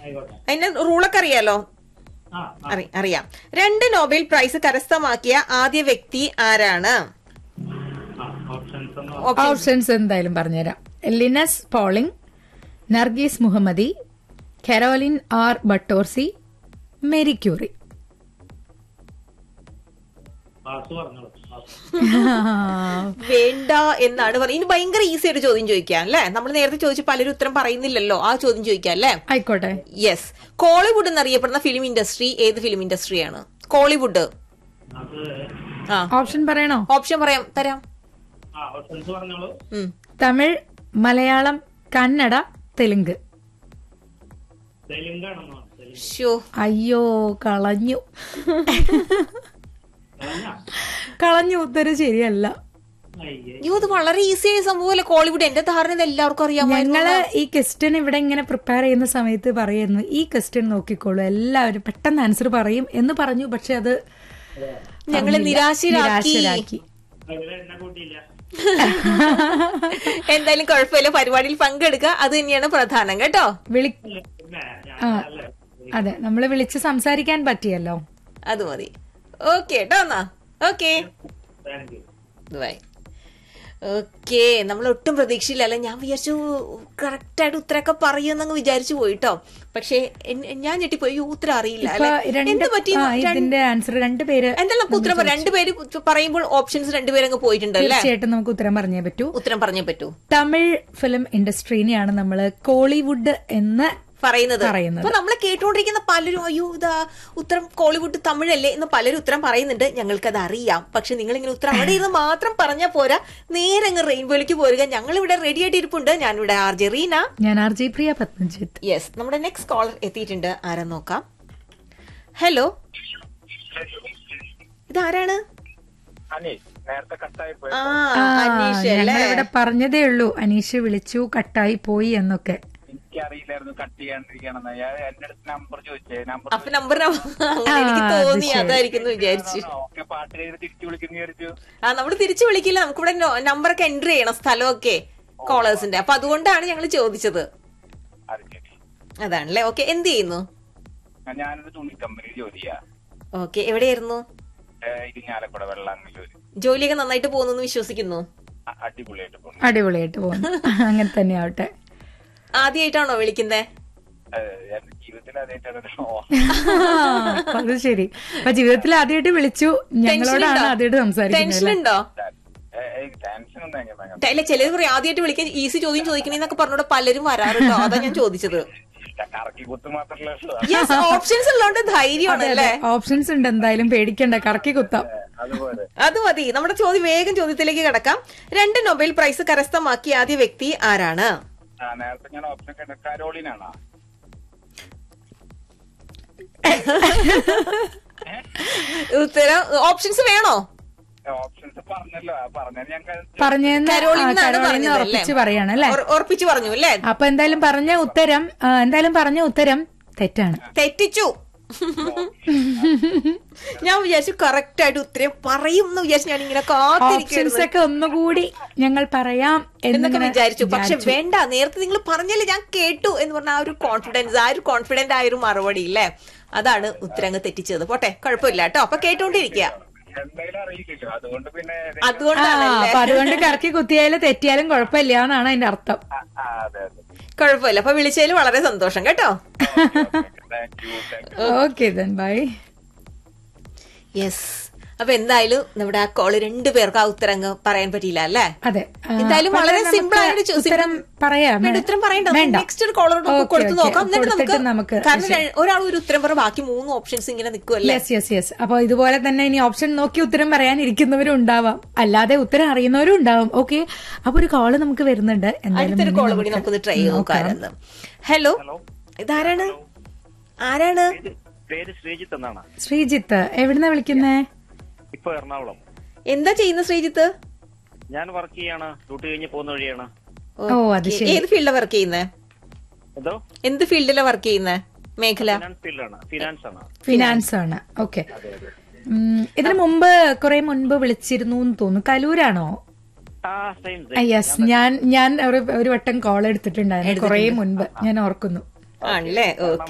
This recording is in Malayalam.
ആയിക്കോട്ടെ അതിന്റെ റൂളൊക്കെ അറിയാലോ ആ ആ, അറി അറിയാം രണ്ട് നോബൽ പ്രൈസ് കരസ്ഥമാക്കിയ ആദ്യ വ്യക്തി ആരാണ് ആ ഓപ്ഷൻസ് ഒന്ന് ഓപ്ഷൻ ഓപ്ഷൻസ് എന്തായാലും പറഞ്ഞുതരാം Linus Pauling Narges Mohammadi Carolyn R Bertozzi Marie Curie pass പറഞ്ഞോളൂ പാസ്. വേണ്ട എന്നാണ് പറയുന്നത് ഇനി ഭയങ്കര ഈസി ആയിട്ട് ചോദ്യം ചോദിക്കാം അല്ലെ നമ്മൾ നേരത്തെ ചോദിച്ചു പലരും ഉത്തരം പറയുന്നില്ലല്ലോ ആ ചോദ്യം ചോദിക്കാം അല്ലെ ആയിക്കോട്ടെ യെസ് കോളിവുഡ് എന്നറിയപ്പെടുന്ന ഫിലിം ഇൻഡസ്ട്രി ഏത് ഫിലിം ഇൻഡസ്ട്രിയാണ് കോളിവുഡ് അത് ആ ഓപ്ഷൻ പറയണോ ഓപ്ഷൻ പറയാം തരാം ആ ഓപ്ഷൻസ് പറഞ്ഞോളൂ ഉം. തമിഴ് മലയാളം കന്നഡ തെലുങ്ക് തെലുങ്കാണെന്നോ തെലുങ്ക് ശ്ശോ. അയ്യോ കളഞ്ഞു തെലുങ്കാ? കളഞ്ഞു ഉത്തരം ശരിയല്ല അയ്യേ അയ്യോ ഇത് വളരെ ഈസി ആയ സംഭവമല്ലേ കോളിവുഡ് എന്റെ ധാരണ ഇത് എല്ലാവർക്കും അറിയാമായിരുന്നു ഞങ്ങള് ഈ ക്വസ്റ്റ്യൻ ഇവിടെ ഇങ്ങനെ പ്രിപ്പയർ ചെയ്യുന്ന സമയത്ത് പറയുന്നു ഈ ക്വസ്റ്റ്യൻ നോക്കിക്കോളൂ എല്ലാവരും പെട്ടെന്ന് ആൻസർ പറയും എന്ന് പറഞ്ഞു പക്ഷെ അത് ഞങ്ങളെ നിരാശരാക്കി നിരാശരാക്കി അതില് എന്നെ കൂട്ടിയില്ല എന്തായാലും കുഴപ്പമില്ല പരിപാടിയിൽ പങ്കെടുക്കുക അത് തന്നെയാണ് പ്രധാനം കേട്ടോ വിളി ഇല്ല, പിന്നെ ഞാൻ ആ. അല്ലേ അതെ നമ്മള് വിളിച്ച് സംസാരിക്കാൻ പറ്റിയല്ലോ അത് മതി ഓക്കെ കേട്ടോ എന്നാ okay thank you bye okay നമ്മൾ ഒട്ടും പ്രതീക്ഷയില്ലല്ല ഞാൻ വിചാരിച്ചു കറക്റ്റ് ആയിട്ട് ഉത്തരമൊക്കെ പറയുമെന്നങ്ങ് വിചാരിച്ചു പോയിട്ടോ പക്ഷേ എൻ- ഞാൻ ഞെട്ടിപ്പോയി അയ്യോ, ഉത്തരം അറിയില്ല ഇപ്പൊ അല്ലെ രണ്ട് എന്ത് പറ്റി ആ, ഇതിന്റെ ആൻസർ രണ്ടുപേര് എന്തായാലും നമുക്ക് ഉത്തരം പറയാം രണ്ടുപേര് പറയുമ്പോൾ ഓപ്ഷൻസ് രണ്ടുപേരങ്ങ് പോയിട്ടുണ്ട് അല്ലേ തീർച്ചയായിട്ടും നമുക്ക് ഉത്തരം പറഞ്ഞേ പറ്റൂ ഉത്തരം പറഞ്ഞേ പറ്റൂ തമിഴ് ഫിലിം ഇൻഡസ്ട്രീനെയാണ് നമ്മള് കോളിവുഡ് എന്ന് പറയുന്നത് പറയുന്നത്. അപ്പൊ നമ്മളെ കേട്ടുകൊണ്ടിരിക്കുന്ന പലരും അയ്യോ ഇതാ ഉത്തരം കോളിവുഡ് തമിഴല്ലേ എന്ന് പലരും ഉത്തരം പറയുന്നുണ്ട് ഞങ്ങൾക്കത് അറിയാം പക്ഷെ നിങ്ങൾ ഇങ്ങനെ ഉത്തരം അവിടെ ഇരുന്ന് മാത്രം പറഞ്ഞാൽ പോരാ നേരെ അങ്ങ് റെയിൻബോയിലേക്ക് പോരുക ഞങ്ങൾ ഇവിടെ റെഡി ആയിട്ട് ഇരിപ്പുണ്ട് ഞാനിവിടെ ആർ ജെ റീന ഞാൻ R J Priya Padmajith yes നമ്മുടെ നെക്സ്റ്റ് കോളർ എത്തിയിട്ടുണ്ട് ആരാ നോക്കാം ഹലോ ഇതാരാണ് അനീഷ് നേരത്തെ കട്ടായി പോയി ആ ആ, അനീഷ് അല്ലേ ഞങ്ങളിവിടെ പറഞ്ഞതേ ഉള്ളൂ അനീഷ് വിളിച്ചു കട്ടായി പോയി എന്നൊക്കെ എനിക്കറിയില്ലായിരുന്നു കട്ട് ചെയ്യാണ്ടിരിക്കണെന്ന് ഞാൻ എന്റെ അടുത്ത് നമ്പർ ചോദിച്ചേ നമ്പർ അപ്പൊ നമ്പർ അങ്ങനെ എനിക്ക് ആ, അത് തോന്നി ശരി. അതായിരിക്കും എന്ന് വിചാരിച്ചു ഓക്കെ പാട്ട് കഴിഞ്ഞ് തിരിച്ചു വിളിക്കുന്നു വിചാരിച്ചു ആ നമ്മൾ തിരിച്ചു വിളിക്കില്ല നമുക്കിവിടെ നമ്പറൊക്കെ എൻട്രി ചെയ്യണം സ്ഥലമൊക്കെ കോളേഴ്സിന്റെ അപ്പൊ അതുകൊണ്ടാണ് ഞങ്ങൾ ചോദിച്ചത് അത് ശരി അതാണല്ലേ ഓക്കെ എന്ത് ചെയ്യുന്നു ഞാൻ- ഞാനൊരു തുണി കമ്പനി ജോലിയാ ഓക്കെ എവിടെയായിരുന്നു ഏഹ് ഇരിങ്ങാലക്കുട വെള്ളാങ്ങല്ലൂര് ജോലിയൊക്കെ നന്നായിട്ട് പോകുന്നു എന്ന് വിശ്വസിക്കുന്നു അ- അടിപൊളിയായിട്ട് പോകുന്നു അടിപൊളിയായിട്ട് പോകുന്നു അങ്ങനെ തന്നെ ആവട്ടെ ആദ്യമായിട്ടാണോ വിളിക്കുന്നത് ഏഹ് എന്റെ ജീവിതത്തിൽ അതായിട്ടാണ് അത് ശരി അപ്പൊ ജീവിതത്തിൽ ആദ്യമായിട്ട് വിളിച്ചു ഞങ്ങളോടാണ് ആദ്യമായിട്ട് സംസാരിക്കുന്നത് ടെൻഷൻ ഉണ്ടോ ടെൻഷൻ ഒന്നും എങ്ങനെ ഭയങ്കര അല്ല ചിലർ പറയും ആദ്യമായിട്ട് വിളിക്കാൻ ഈസി ചോദ്യം ചോദിക്കണേന്നൊക്കെ പറഞ്ഞോട് പലരും വരാറുണ്ടോ അതാ ഞാൻ ചോദിച്ചത് കറക്കി കുത്ത് മാത്രമല്ല യെസ് ഓപ്ഷൻസ് ഉള്ളതുകൊണ്ട് ധൈര്യമാണ് അല്ലേ ഓപ്ഷൻസ് ഉണ്ട് എന്തായാലും പേടിക്കണ്ട കറക്കി കുത്താം അതുപോലെ അത് മതി നമ്മുടെ ചോദ്യം വേഗം ചോദ്യത്തിലേക്ക് കിടക്കാം രണ്ട് നൊബേൽ പ്രൈസ് കരസ്ഥമാക്കിയ ആദ്യ വ്യക്തി ആരാണ് ആ നേരത്തെ ഞാൻ ഓപ്ഷൻ കേട്ട കരോളിനാണോ ഉത്തരം ഓപ്ഷൻസ് വേണോ ഓപ്ഷൻസ് പറഞ്ഞല്ലോ ആ പറഞ്ഞത് ഞാൻ പറഞ്ഞെന്ന് കരോളിൻ ആ, എന്നാണ് കരോളിൻ പറഞ്ഞത് അല്ലേ? ഉറപ്പിച്ച് പറയാണ് അല്ലെ ഉറ- ഉറപ്പിച്ചു പറഞ്ഞു അല്ലേ അപ്പൊ എന്തായാലും പറഞ്ഞ ഉത്തരം ആ, എന്തായാലും പറഞ്ഞ ഉത്തരം തെറ്റാണ് തെറ്റിച്ചു ഞാൻ വിചാരിച്ചു കറക്റ്റ് ആയിട്ട് ഉത്തരം പറയും എന്ന് വിചാരിച്ചു ഞാൻ ഇങ്ങനെ ഓപ്ഷൻസ് കാത്തിരിക്കുന്നു ഒക്കെ ഒന്നുകൂടി ഞങ്ങൾ പറയാം എന്നൊക്കെ എന്നിങ്ങനെ വിചാരിച്ചു പക്ഷെ വേണ്ട നേരത്തെ നിങ്ങൾ പറഞ്ഞല്ലേ ഞാൻ കേട്ടു എന്ന് പറഞ്ഞ ആ ഒരു കോൺഫിഡൻസ് ആ ഒരു കോൺഫിഡന്റ് ആയ ഒരു മറുപടി ഇല്ലേ അതാണ് ഉത്തരം അങ്ങ് തെറ്റിച്ചത് പോട്ടെ കുഴപ്പമില്ല കേട്ടോ അപ്പൊ കേട്ടോണ്ടിരിക്കുക എന്തായാലും അറിയില്ലല്ലോ അതുകൊണ്ട് പിന്നെ ആ അതുകൊണ്ടാണല്ലേ അപ്പൊ അതുകൊണ്ട് കറക്കി കുത്തിയാലും തെറ്റിയാലും കുഴപ്പമില്ല എന്നാണ് അതിന്റെ അർത്ഥം ആ, ആ, അതെ അതെ കുഴപ്പമില്ല അപ്പൊ വിളിച്ചതിൽ വളരെ സന്തോഷം കേട്ടോ thank you thank you okay then bye yes അപ്പൊ എന്തായാലും നമ്മുടെ ആ കോള് രണ്ടുപേർക്ക് ആ ഉത്തരം അങ്ങ് പറയാൻ പറ്റിയില്ല അല്ലേ അതെ ആ, എന്തായാലും അപ്പോൾ വളരെ നമുക്ക് സിമ്പിൾ ആയിട്ട് ചോ- ഉത്തരം simple- പറയാം വേണ്ട, ഉത്തരം പറയണ്ട വേണ്ട നെക്സ്റ്റ് ഒരു കോളർ Okay, കൊടുത്തു okay. നോക്കാം എന്നിട്ട് കൊടുത്തിട്ട് നമുക്ക് നമുക്ക് കാരണം ര- ഒരാൾ ഒരു ഉത്തരം പറ ബാക്കി മൂന്ന് ഓപ്ഷൻസ് ഇങ്ങനെ നിൽക്കുമല്ലേ യെസ് യെസ് യെസ് അപ്പൊ ഇതുപോലെ തന്നെ ഇനി ഓപ്ഷൻ നോക്കി ഉത്തരം പറയാനിരിക്കുന്നവരും ഉണ്ടാവാം അല്ലാതെ ഉത്തരം അറിയുന്നവരും ഉണ്ടാവും ഓക്കെ അപ്പൊ ഒരു കോള് നമുക്ക് വരുന്നുണ്ട് എന്തായാലും അടുത്തൊരു ഇനി കോള് കൂടി നമുക്ക് നമുക്കൊന്ന് ട്രൈ ചെയ്ത് നോക്കാം. നോക്കാമായിരുന്നു ഹലോ ഇതാരാണ് ആരാണ് പേര് ശ്രീജിത്ത് എന്നാണ് ശ്രീജിത്ത് എവിടുന്നാ വിളിക്കുന്നേ ഇപ്പൊ എറണാകുളം എന്താ ചെയ്യുന്ന ശ്രീജിത്ത് ഞാൻ വർക്ക് ചെയ്യാണ് ഡ്യൂട്ടി കഴിഞ്ഞ് പോകുന്ന വഴിയാണ് ഓ അത് Okay. ശരി ഏത് ഫീൽഡിലാണ് വർക്ക് ചെയ്യുന്നത് എന്തോ എന്ത് ഫീൽഡിലാണ് വർക്ക് ചെയ്യുന്നത് മേഖല ഫിനാൻസ് ഫീൽഡാണ് ഫിനാൻസ് ആണ് ഫിനാൻസ് ആണ് ഓക്കെ ഇതിനു മുമ്പ് കുറെ മുൻപ് വിളിച്ചിരുന്നു എന്ന് തോന്നുന്നു കലൂരാണോ ആ സെയിം യെസ് ഞാൻ ഞാൻ ഒരു ഒരു വട്ടം കോൾ എടുത്തിട്ടുണ്ടായിരുന്നു കുറെ മുൻപ് ഞാൻ ഓർക്കുന്നു ആണല്ലേ ഓക്കെ